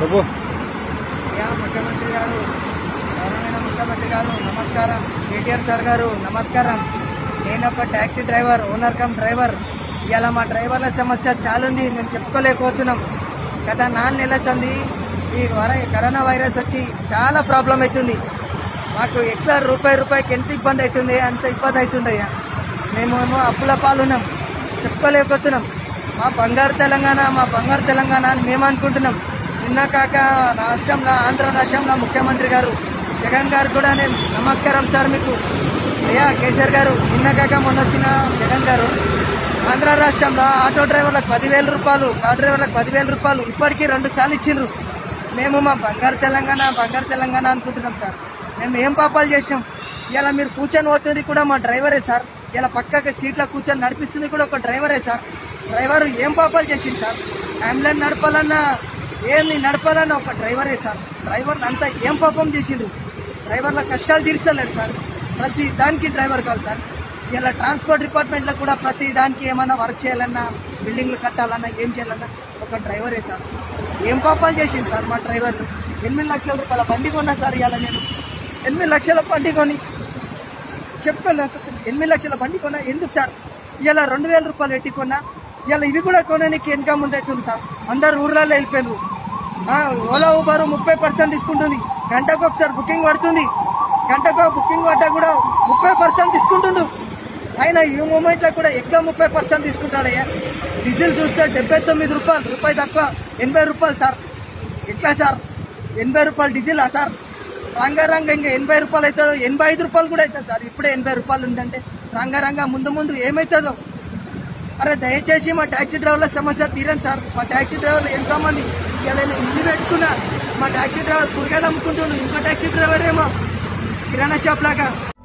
చెప్పు అయ్యా ముఖ్యమంత్రి గారు గౌరవమైన ముఖ్యమంత్రి గారు నమస్కారం కేటీఆర్ సార్ గారు నమస్కారం నేను ఒక taxi driver owner cum driver ఇలా మా డ్రైవర్ల సమస్య చాలా ఉంది మేము చెప్పుకోలేకపోతున్నాం గత నాలుగు నెలల సంది ఈ వర కరోనా వైరస్ వచ్చి చాలా ప్రాబ్లం అవుతుంది మాకు ఎక్కువ రూపాయి రూపాయికి ఎంత ఇబ్బంది అవుతుంది అంత ఇబ్బంది అవుతుంది అయ్యా మేమేమో అప్పుల పాలున్నాం చెప్పుకోలేకపోతున్నాం మా బంగారు తెలంగాణ మా బంగారు తెలంగాణ అని మేము అనుకుంటున్నాం నిన్న కాక రాష్ట్రంలో ఆంధ్ర రాష్ట్రంలో ముఖ్యమంత్రి గారు జగన్ గారు కూడా నేను నమస్కారం సార్ మీకు అయ్యా కేసీఆర్ గారు నిన్న కాక మొన్న వచ్చిన జగన్ గారు ఆంధ్ర రాష్ట్రంలో ఆటో డ్రైవర్లకు పదివేల రూపాయలు కార్ డ్రైవర్లకు పదివేల రూపాయలు ఇప్పటికీ రెండు సార్లు ఇచ్చిండ్రు మేము మా బంగారు తెలంగాణ బంగారు తెలంగాణ అనుకుంటున్నాం సార్ మేము ఏం పాపాలు చేసాం ఇలా మీరు కూర్చొని పోతుంది కూడా మా డ్రైవరే సార్ ఇలా పక్కకి సీట్లో కూర్చొని నడిపిస్తుంది కూడా ఒక డ్రైవరే సార్ డ్రైవర్ ఏం పాపాలు చేసింది సార్ అంబులెన్స్ నడపాలన్నా ఏంది నడపాలన్నా ఒక డ్రైవరే సార్ డ్రైవర్లు అంతా ఏం పాపం చేసిండ్రు డ్రైవర్ల కష్టాలు తీర్చలేరు సార్ ప్రతి దానికి డ్రైవర్ కావాలి సార్ ఇలా ట్రాన్స్పోర్ట్ డిపార్ట్మెంట్లో కూడా ప్రతి దానికి ఏమైనా వర్క్ చేయాలన్నా బిల్డింగ్లు కట్టాలన్నా ఏం చేయాలన్నా ఒక డ్రైవరే సార్ ఏం పాపాలు చేసింది సార్ మా డ్రైవర్లు ఎనిమిది లక్షల రూపాయల బండి కొన్నా సార్ ఇవాళ నేను ఎనిమిది లక్షల బండి కొని చెప్పుకోలేదు ఎనిమిది లక్షల బండి కొన్నా ఎందుకు సార్ ఇలా రెండు వేల రూపాయలు పెట్టి కొన్నా ఇలా ఇవి కూడా కొనడానికి ఇంకా ముందు అవుతుంది సార్ అందరు ఊర్లలో వెళ్ళిపోయారు ఆ, ఓలా ఊబర్ ముప్పై పర్సెంట్ తీసుకుంటుంది గంటకు ఒకసారి బుకింగ్ పడుతుంది గంటకు బుకింగ్ పడ్డా కూడా ముప్పై పర్సెంట్ తీసుకుంటుండు ఆయన ఈ మూమెంట్ లో కూడా ఎక్కువ ముప్పై పర్సెంట్ తీసుకుంటాడయ్యా డీజిల్ చూస్తే డెబ్బై తొమ్మిది రూపాయలు రూపాయి తక్కువ ఎనభై రూపాయలు సార్ ఎట్లా సార్ ఎనభై రూపాయలు డీజిలా సార్ రంగారంగ ఇంకా ఎనభై రూపాయలు అవుతుందో ఎనభై ఐదు రూపాయలు కూడా అవుతుంది సార్ ఇప్పుడే ఎనభై రూపాయలు ఉందంటే రంగారంగ ముందు ముందు ఏమవుతుందో అరే దయచేసి మా ట్యాక్సీ డ్రైవర్ల సమస్య తీరండి సార్ మా ట్యాక్సీ డ్రైవర్లు ఎంతో మంది ఇలా నేను ఇల్లు పెట్టుకున్నా మా ట్యాక్సీ డ్రైవర్ కూరగాయలు అమ్ముకుంటున్నాను ఇంకో ట్యాక్సీ డ్రైవర్ ఏమో కిరాణా షాప్ లాగా